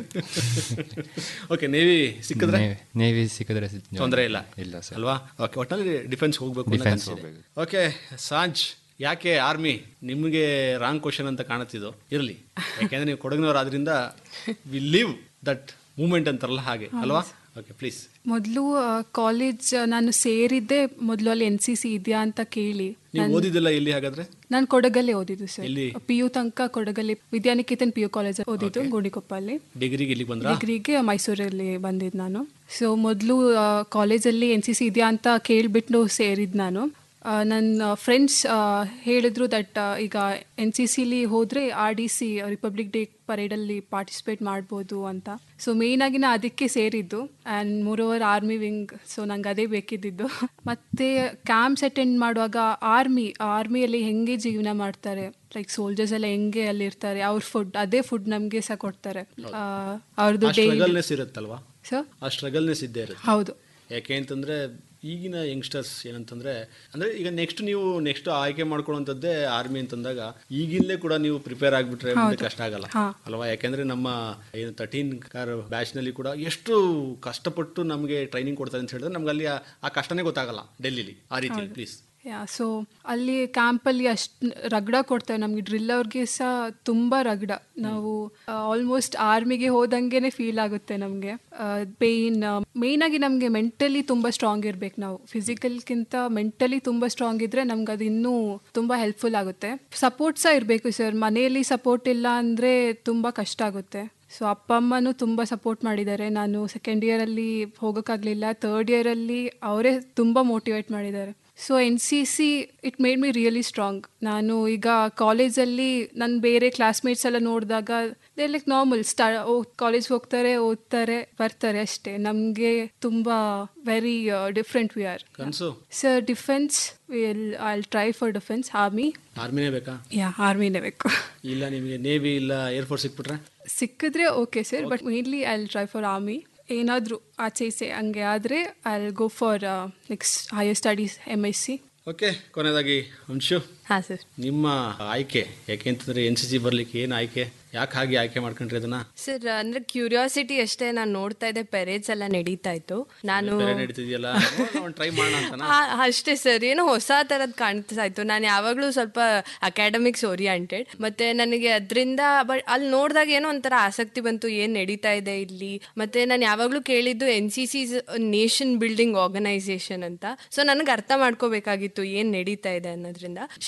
okay navy ಸಿಕ್ಕಿದ್ರೆ ನೇವಿ ಸಿಕ್ಕಿದ್ರೆ ಸಿ- ತೊಂದರೆ ಇಲ್ಲ ಇಲ್ಲ ಸರ್ ಅಲ್ವಾ ಓಕೆ ಒಟ್ಟಲ್ಲಿ ಡಿಫೆನ್ಸ್ ಹೋಗ್ಬೇಕು Defense ಹೋಗ್ಬೇಕು. ಓಕೆ ಸಾಂಜ್ ಯಾಕೆ ಆರ್ಮಿ ನಿಮಗೆ ರಾಂಗ್ ಕ್ವಶನ್ ಅಂತ ಕಾಣುತ್ತಿದ್ದು ಇರಲಿ ಯಾಕೆಂದ್ರೆ ನೀವು ಕೊಡಗಿನವರಾದ್ರಿಂದ ವಿ ಲಿವ್ ದಟ್ ಮೂಮೆಂಟ್ ಅಂತಾರಲ್ಲ ಹಾಗೆ ಅಲ್ವಾ ಓಕೆ ಪ್ಲೀಸ್ ಮೊದಲು ಕಾಲೇಜ್ ನಾನು ಸೇರಿದ್ದೆ ಮೊದಲು ಅಲ್ಲಿ ಎನ್ ಸಿ ಸಿ ಇದೆಯಾ ಅಂತ ಕೇಳಿ ನೀವು ಓದಿದ್ದೆಲ್ಲ ಎಲ್ಲಿ ಹಾಗಾದ್ರೆ ನಾನು ಕೊಡಗಲ್ಲೇ ಓದಿದ್ದು ಸರ್ ಎಲ್ಲಿ? ಪಿ ಯು ತನಕ ಕೊಡಗಲ್ಲಿ ವಿದ್ಯಾನಿಕೇತನ್ ಪಿ ಯು ಕಾಲೇಜ್ ಓದಿದ್ದು ಗುಂಡಿಕೊಪ್ಪಲ್ಲಿ ಡಿಗ್ರಿಗೆ ಇಲ್ಲಿಗೆ ಬಂದ್ರ ಡಿಗ್ರಿಗೆ ಮೈಸೂರಲ್ಲಿ ಬಂದಿದ್ದು ನಾನು ಸೊ ಮೊದಲು ಕಾಲೇಜಲ್ಲಿ ಎನ್ ಸಿ ಸಿ ಇದೆಯಾ ಅಂತ ಕೇಳಿಬಿಟ್ಟು ಸೇರಿದ್ದು ನಾನು ಆ, ನನ್ನ ಫ್ರೆಂಡ್ಸ್ ಹೇಳಿದ್ರು ದಟ್ ಈಗ ಎನ್ ಸಿ ಸಿಲಿ ಹೋದರೆ R D C republic day ಪರೇಡಲ್ಲಿ ಪಾರ್ಟಿಸಿಪೇಟ್ ಮಾಡ್ಬೋದು ಅಂತ ಸೊ ಮೇಯ್ನಾಗಿ ನಾ ಅದಕ್ಕೆ ಸೇರಿದ್ದು ಆ್ಯಂಡ್ ಮೂರ್ ಓವರ್ ಆರ್ಮಿ ವಿಂಗ್ ಸೊ ನಂಗೆ ಅದೇ ಬೇಕಿದ್ದಿದ್ದು ಮತ್ತು ಕ್ಯಾಂಪ್ಸ್ ಅಟೆಂಡ್ ಮಾಡುವಾಗ ಆರ್ಮಿ ಆರ್ಮಿಯಲ್ಲಿ ಹೆಂಗೆ ಜೀವನ ಮಾಡ್ತಾರೆ ಲೈಕ್ ಸೋಲ್ಜರ್ಸ್ ಎಲ್ಲ ಹೆಂಗೆ ಅಲ್ಲಿ ಇರ್ತಾರೆ ಅವ್ರ ಫುಡ್ ಅದೇ ಫುಡ್ ನಮಗೆ ಸಹ ಕೊಡ್ತಾರೆ ಆ, ಅವ್ರದ್ದು ಡೈಲಿ ಸ್ಟ್ರಗಲ್ನೆಸ್ ಇರುತ್ತಲ್ವಾ ಸರ್ ಆ ಸ್ಟ್ರಗಲ್ನೆಸ್ ಇದ್ದೇ ಇರುತ್ತೆ ಹೌದು ಯಾಕೆ ಅಂತಂದ್ರೆ ಈಗಿನ ಯಂಗ್ಸ್ಟರ್ಸ್ ಏನಂತಂದ್ರೆ ಅಂದ್ರೆ ಈಗ ನೆಕ್ಸ್ಟ್ ನೀವು ನೆಕ್ಸ್ಟ್ ಆಯ್ಕೆ ಮಾಡ್ಕೊಳ್ಳುವಂಥದ್ದೇ ಆರ್ಮಿ ಅಂತಂದಾಗ ಈಗಿನಲೇ ಕೂಡ ನೀವು ಪ್ರಿಪೇರ್ ಆಗಿಬಿಟ್ರೆ ಮುಂದೆ ಕಷ್ಟ ಆಗಲ್ಲ ಅಲ್ವಾ ಯಾಕೆಂದ್ರೆ ನಮ್ಮ ಏನು ತರ್ಟೀನ್ ಕಾರ್ ಬ್ಯಾಚ್ ನಲ್ಲಿ ಕೂಡ ಎಷ್ಟು ಕಷ್ಟಪಟ್ಟು ನಮಗೆ ಟ್ರೈನಿಂಗ್ ಕೊಡ್ತಾರೆ ಅಂತ ಹೇಳಿದ್ರೆ ನಮ್ಗೆ ಅಲ್ಲಿ ಆ- ಆ ಕಷ್ಟನೇ ಗೊತ್ತಾಗಲ್ಲ ಡೆಲ್ಲಿಲಿ ಆ ರೀತಿ ಪ್ಲೀಸ್ ಯಾ ಸೊ ಅಲ್ಲಿ ಕ್ಯಾಂಪಲ್ಲಿ ಅಷ್ಟು ರಗಡ ಕೊಡ್ತಾರೆ ನಮಗೆ ಡ್ರಿಲ್ ಅವ್ರಿಗೆ ಸಹ ತುಂಬ ರಗಡ ನಾವು ಆಲ್ಮೋಸ್ಟ್ ಆರ್ಮಿಗೆ ಹೋದಂಗೆನೆ ಫೀಲ್ ಆಗುತ್ತೆ ನಮಗೆ ಪೇಯ್ನ್ ಮೇಯ್ನಾಗಿ ನಮಗೆ ಮೆಂಟಲಿ ತುಂಬ ಸ್ಟ್ರಾಂಗ್ ಇರಬೇಕು ನಾವು ಫಿಸಿಕಲ್ಗಿಂತ ಮೆಂಟಲಿ ತುಂಬ ಸ್ಟ್ರಾಂಗ್ ಇದ್ರೆ ನಮ್ಗೆ ಅದು ಇನ್ನೂ ತುಂಬ ಹೆಲ್ಪ್ಫುಲ್ ಆಗುತ್ತೆ ಸಪೋರ್ಟ್ ಸಹ ಇರಬೇಕು ಸರ್ ಮನೆಯಲ್ಲಿ ಸಪೋರ್ಟ್ ಇಲ್ಲ ಅಂದರೆ ತುಂಬ ಕಷ್ಟ ಆಗುತ್ತೆ ಸೊ ಅಪ್ಪ ಅಮ್ಮನೂ ತುಂಬ ಸಪೋರ್ಟ್ ಮಾಡಿದ್ದಾರೆ ನಾನು ಸೆಕೆಂಡ್ ಇಯರಲ್ಲಿ ಹೋಗೋಕ್ಕಾಗಲಿಲ್ಲ ಥರ್ಡ್ ಇಯರಲ್ಲಿ ಅವರೇ ತುಂಬ ಮೋಟಿವೇಟ್ ಮಾಡಿದ್ದಾರೆ so N C C it made me really strong ನಾನು ಈಗ ಕಾಲೇಜಲ್ಲಿ ನನ್ನ ಬೇರೆ ಕ್ಲಾಸ್ಮೇಟ್ಸ್ ಎಲ್ಲ ನೋಡಿದಾಗ ದೇ ಲೈಕ್ ನಾರ್ಮಲ್ ಸ್ಟಾ ಕಾಲೇಜ್ಗೆ ಹೋಗ್ತಾರೆ ಓದ್ತಾರೆ ಬರ್ತಾರೆ ಅಷ್ಟೇ ನಮಗೆ ತುಂಬ ವೆರಿ ಡಿಫ್ರೆಂಟ್ ವಿ ಆರ್ ಕನಸು sir defence will I try for defence army ಆರ್ಮಿನೇ ಬೇಕಾ ಯಾ ಆರ್ಮಿನೇ ಬೇಕು ಇಲ್ಲ ನಿಮಗೆ ನೇವಿ ಇಲ್ಲ ಏರ್ಫೋರ್ಸ್ ಸಿಕ್ಬಿಟ್ರೆ ಸಿಕ್ಕಿದ್ರೆ okay sir but mainly I try for army ಏನಾದರೂ ಆಚೆ ಈಚೆ ಹಂಗೆ ಆದರೆ I go for next higher studies M S C okay ಕೊನೆಯದಾಗಿ ಅಂಶು ಹಾಂ ಸರ್ ನಿಮ್ಮ ಆಯ್ಕೆ ಯಾಕೆ ಅಂತಂದ್ರೆ ಎನ್ ಸಿ ಸಿ ಬರ್ಲಿಕ್ಕೆ ಏನು ಆಯ್ಕೆ ಯಾಕೆ ಹಾಗೆ ಆಯ್ಕೆ ಮಾಡ್ಕೊಂಡ್ರಿ ಅದನ್ನ ಸರ್ ಅಂದ್ರೆ ಕ್ಯೂರಿಯಾಸಿಟಿ ಅಷ್ಟೇ ನಾನು ನೋಡ್ತಾ ಇದ್ದೆ ಪೆರೇಡ್ಸ್ ಎಲ್ಲ ನಡೀತಾ ಇತ್ತು ನಾನು ಬೇರೆ ನಡೀತಿದೆಯಲ್ಲ ಟ್ರೈ ಮಾಡೋಣ ಅಂತನಾ ಆ, ಅಷ್ಟೇ ಸರ್ ಏನೋ ಹೊಸ ಥರದ್ದು ಕಾಣ್ತಾ ಇತ್ತು ನಾನು ಯಾವಾಗಲೂ ಸ್ವಲ್ಪ ಅಕಾಡೆಮಿಕ್ಸ್ ಓರಿಯೆಂಟೆಡ್ ಮತ್ತೆ ನನಗೆ ಅದರಿಂದ ಬಟ್ ಅಲ್ಲಿ ನೋಡಿದಾಗ ಏನೋ ಒಂಥರ ಆಸಕ್ತಿ ಬಂತು ಏನು ನಡೀತಾ ಇದೆ ಇಲ್ಲಿ ಮತ್ತೆ ನಾನು ಯಾವಾಗಲೂ ಕೇಳಿದ್ದು N C C nation building organisation ಅಂತ ಸೊ ನನಗೆ ಅರ್ಥ ಮಾಡ್ಕೋಬೇಕಾಗಿತ್ತು ಏನು ನಡೀತಾ ಇದೆ ಅನ್ನೋದ್ರಿಂದ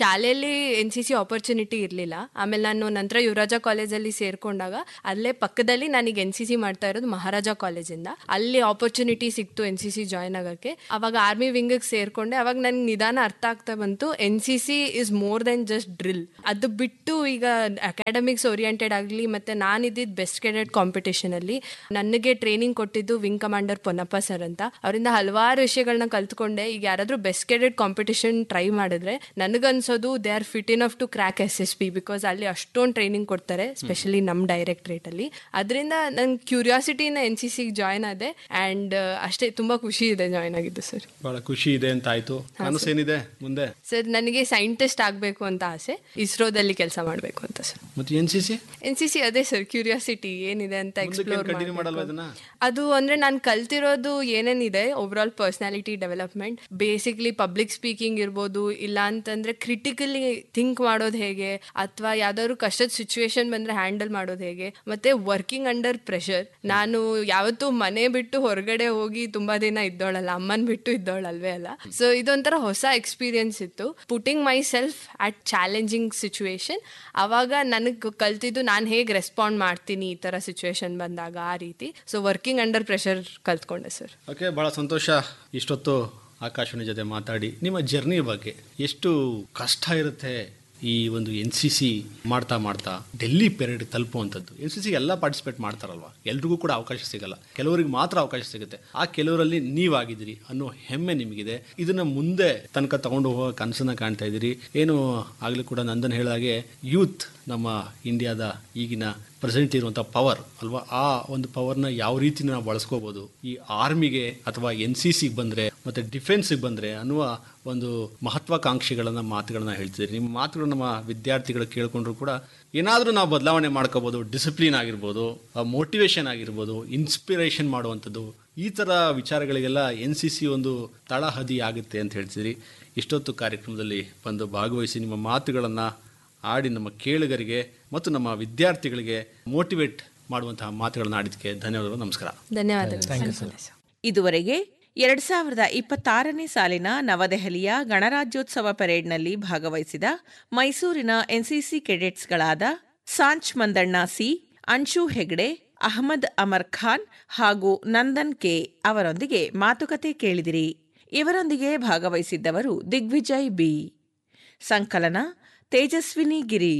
ಶಾಲೆಯಲ್ಲಿ ಎನ್ ಸಿ ಸಿ ಆಪರ್ಚುನಿಟಿ ಇರಲಿಲ್ಲ ಆಮೇಲೆ ನಾನು ನಂತರ ಯುವರಾಜ ಕಾಲೇಜಲ್ಲಿ ಸೇರ್ಕೊಂಡಾಗ ಅಲ್ಲೇ ಪಕ್ಕದಲ್ಲಿ ನನಗೆ ಎನ್ ಸಿ ಸಿ ಮಾಡ್ತಾ ಇರೋದು ಮಹಾರಾಜ ಕಾಲೇಜಿಂದ ಅಲ್ಲಿ ಆಪರ್ಚುನಿಟಿ ಸಿಕ್ತು ಎನ್ ಸಿ ಸಿ ಜಾಯ್ನ್ ಆಗೋಕ್ಕೆ ಅವಾಗ ಆರ್ಮಿ ವಿಂಗಿಗೆ ಸೇರ್ಕೊಂಡೆ ಅವಾಗ ನನ್ಗೆ ನಿಧಾನ ಅರ್ಥ ಆಗ್ತಾ ಬಂತು N C C is more then just drill ಅದು ಬಿಟ್ಟು ಈಗ ಅಕಾಡೆಮಿಕ್ಸ್ ಓರಿಯೆಂಟೆಡ್ ಆಗಲಿ ಮತ್ತೆ ನಾನಿದ್ದಿದ್ದು ಬೆಸ್ಟ್ ಕೆಡೆಟ್ ಕಾಂಪಿಟೇಷನ್ ಅಲ್ಲಿ ನನಗೆ ಟ್ರೈನಿಂಗ್ ಕೊಟ್ಟಿದ್ದು ವಿಂಗ್ ಕಮಾಂಡರ್ ಪೊನ್ನಪ್ಪ ಸರ್ ಅಂತ ಅವರಿಂದ ಹಲವಾರು ವಿಷಯಗಳನ್ನ ಕಲ್ತ್ಕೊಂಡೆ ಈಗ ಯಾರಾದ್ರೂ ಬೆಸ್ಟ್ ಕೆಡೆಟ್ ಕಾಂಪಿಟೇಷನ್ ಟ್ರೈ ಮಾಡಿದ್ರೆ ನನಗನ್ಸೋದು they are fit enough to crack S S P because ಅಲ್ಲಿ ಅಷ್ಟೊಂದು ಟ್ರೈನಿಂಗ್ ಕೊಡ್ತಾರೆ ಸ್ಪೆಷಲಿ ನಮ್ಮ ಡೈರೆಕ್ಟ್ರೇಟ್ ಅಲ್ಲಿ ಅದರಿಂದ ನನ್ ಕ್ಯೂರಿಯಾಸಿಟಿನ ಎನ್ ಸಿ ಸಿಗೆ ಜಾಯ್ನ್ ಆದೆ ಅಂಡ್ ಅಷ್ಟೇ ತುಂಬಾ ಖುಷಿ ಇದೆ ಜಾಯ್ನ್ ಆಗಿದ್ದು ಸರ್ ಬಹಳ ಖುಷಿ ಇದೆ ಅಂತ ಆಯ್ತು ಕನಸೇನಿದೆ ಮುಂದೆ ಸರ್ ನನಗೆ ಸೈಂಟಿಸ್ಟ್ ಆಗಬೇಕು ಅಂತ ಆಸೆ ಇಸ್ರೋದಲ್ಲಿ ಕೆಲಸ ಮಾಡಬೇಕು ಅಂತ ಸರ್ ಮತ್ತೆ N C C N C C ಅದೇ ಸರ್ ಕ್ಯೂರಿಯಾಸಿಟಿ ಏನಿದೆ ಅಂತ ಎಕ್ಸ್ಪ್ಲೋರ್ ಕಂಟಿನ್ಯೂ ಮಾಡಲ್ವಾ ಇದನ್ನ ಅದು ಅಂದ್ರೆ ನಾನು ಕಲ್ತಿರೋದು ಏನೇನಿದೆ overall personality development basically public speaking ಇರ್ಬೋದು ಇಲ್ಲ ಅಂತಂದ್ರೆ ಕ್ರಿಟಿಕಲಿ ಥಿಂಕ್ ಮಾಡೋದು ಹೇಗೆ ಅಥವಾ ಯಾವ್ದಾದ್ರು ಕಷ್ಟದ ಸಿಚುವೇಶನ್ ಬಂದ್ರೆ ಹ್ಯಾಂಡಲ್ ಮಾಡೋದು ಹೇಗೆ ಮತ್ತೆ ವರ್ಕಿಂಗ್ ಅಂಡರ್ ಪ್ರೆಷರ್ ನಾನು ಯಾವತ್ತೂ ಮನೆ ಬಿಟ್ಟು ಹೊರಗಡೆ ಹೋಗಿ ತುಂಬಾ ದಿನ ಇದ್ದೋಳಲ್ಲ ಅಮ್ಮನ್ ಬಿಟ್ಟು ಇದ್ದೋಳಲ್ವೇ ಅಲ್ಲ ಸೊ ಇದೊಂಥರ ಹೊಸ ಎಕ್ಸ್ಪೀರಿಯನ್ಸ್ ಇತ್ತು putting myself at challenging situation ಅವಾಗ ನನಗೆ ಕಲ್ತಿದ್ದು ನಾನು ಹೇಗೆ ರೆಸ್ಪಾಂಡ್ ಮಾಡ್ತೀನಿ ಈ ಥರ ಸಿಚುವೇಶನ್ ಬಂದಾಗ ಆ ರೀತಿ ಸೊ ವರ್ಕಿಂಗ್ ಅಂಡರ್ ಪ್ರೆಷರ್ ಕಲ್ತ್ಕೊಂಡೆ ಸರ್ ಓಕೆ ಬಹಳ ಸಂತೋಷ ಇಷ್ಟೊತ್ತು ಆಕಾಶವಾಣಿ ಜೊತೆ ಮಾತಾಡಿ ನಿಮ್ಮ ಜರ್ನಿ ಬಗ್ಗೆ ಎಷ್ಟು ಕಷ್ಟ ಇರುತ್ತೆ ಈ ಒಂದು ಎನ್ ಸಿ ಸಿ ಮಾಡ್ತಾ ಮಾಡ್ತಾ ಡೆಲ್ಲಿ ಪೆರೇಡ್ ತಲುಪುವಂಥದ್ದು ಎನ್ ಸಿ ಸಿ ಎಲ್ಲ ಪಾರ್ಟಿಸಿಪೇಟ್ ಮಾಡ್ತಾರಲ್ವಾ ಎಲ್ರಿಗೂ ಕೂಡ ಅವಕಾಶ ಸಿಗಲ್ಲ ಕೆಲವರಿಗೆ ಮಾತ್ರ ಅವಕಾಶ ಸಿಗುತ್ತೆ ಆ ಕೆಲವರಲ್ಲಿ ನೀವಾಗಿದ್ದೀರಿ ಅನ್ನೋ ಹೆಮ್ಮೆ ನಿಮಗಿದೆ ಇದನ್ನ ಮುಂದೆ ತನಕ ತಗೊಂಡು ಹೋಗೋ ಕನಸನ್ನ ಕಾಣ್ತಾ ಇದ್ದೀರಿ ಏನು ಆಗಲೂ ಕೂಡ ನಂದನ್ ಹೇಳಿದಾಗೆ ಯೂತ್ ನಮ್ಮ ಇಂಡಿಯಾದ ಈಗಿನ ಪ್ರೆಸೆಂಟ್ ಇರುವಂಥ ಪವರ್ ಅಲ್ವಾ ಆ ಒಂದು ಪವರ್ನ ಯಾವ ರೀತಿ ನಾವು ಬಳಸ್ಕೋಬೋದು ಈ ಆರ್ಮಿಗೆ ಅಥವಾ ಎನ್ ಸಿ ಸಿಗೆ ಬಂದರೆ ಮತ್ತು ಡಿಫೆನ್ಸಿಗೆ ಬಂದರೆ ಅನ್ನುವ ಒಂದು ಮಹತ್ವಾಕಾಂಕ್ಷೆಗಳನ್ನು ಮಾತುಗಳನ್ನ ಹೇಳ್ತಿದ್ದೀರಿ ನಿಮ್ಮ ಮಾತುಗಳು ನಮ್ಮ ವಿದ್ಯಾರ್ಥಿಗಳು ಕೇಳ್ಕೊಂಡ್ರು ಕೂಡ ಏನಾದರೂ ನಾವು ಬದಲಾವಣೆ ಮಾಡ್ಕೋಬೋದು ಡಿಸಿಪ್ಲಿನ್ ಆಗಿರ್ಬೋದು ಮೋಟಿವೇಶನ್ ಆಗಿರ್ಬೋದು ಇನ್ಸ್ಪಿರೇಷನ್ ಮಾಡುವಂಥದ್ದು ಈ ಥರ ವಿಚಾರಗಳಿಗೆಲ್ಲ ಎನ್ ಸಿ ಸಿ ಒಂದು ತಳಹದಿ ಆಗುತ್ತೆ ಅಂತ ಹೇಳ್ತಿದ್ದೀರಿ ಇಷ್ಟೊತ್ತು ಕಾರ್ಯಕ್ರಮದಲ್ಲಿ ಬಂದು ಭಾಗವಹಿಸಿ ನಿಮ್ಮ ಮಾತುಗಳನ್ನು ಆಡಿ ನಮ್ಮ ಕೇಳುಗರಿಗೆ ಮತ್ತು ನಮ್ಮ ವಿದ್ಯಾರ್ಥಿಗಳಿಗೆ ಮೋಟಿವೇಟ್ ಮಾಡುವಂತಹ ಮಾತುಗಳನ್ನು ಆಡಿದ್ದಕ್ಕೆ ಧನ್ಯವಾದಗಳು ನಮಸ್ಕಾರ ಧನ್ಯವಾದಗಳು ಇದುವರೆಗೆ ಎರಡ್ ಸಾವಿರದ ಇಪ್ಪತ್ತಾರನೇ ಸಾಲಿನ ನವದೆಹಲಿಯ ಗಣರಾಜ್ಯೋತ್ಸವ ಪರೇಡ್ನಲ್ಲಿ ಭಾಗವಹಿಸಿದ ಮೈಸೂರಿನ ಎನ್ಸಿಸಿ ಕೆಡೆಟ್ಸ್ಗಳಾದ ಸಾಂಚ್ ಮಂದಣ್ಣ ಸಿ ಅನ್ಶು ಹೆಗ್ಡೆ ಅಹಮದ್ ಅಮರ್ ಖಾನ್ ಹಾಗೂ ನಂದನ್ ಕೆ ಅವರೊಂದಿಗೆ ಮಾತುಕತೆ ಕೇಳಿದಿರಿ ಇವರೊಂದಿಗೆ ಭಾಗವಹಿಸಿದ್ದವರು ದಿಗ್ವಿಜಯ್ ಬಿ ಸಂಕಲನ ತೇಜಸ್ವಿನಿ ಗಿರಿ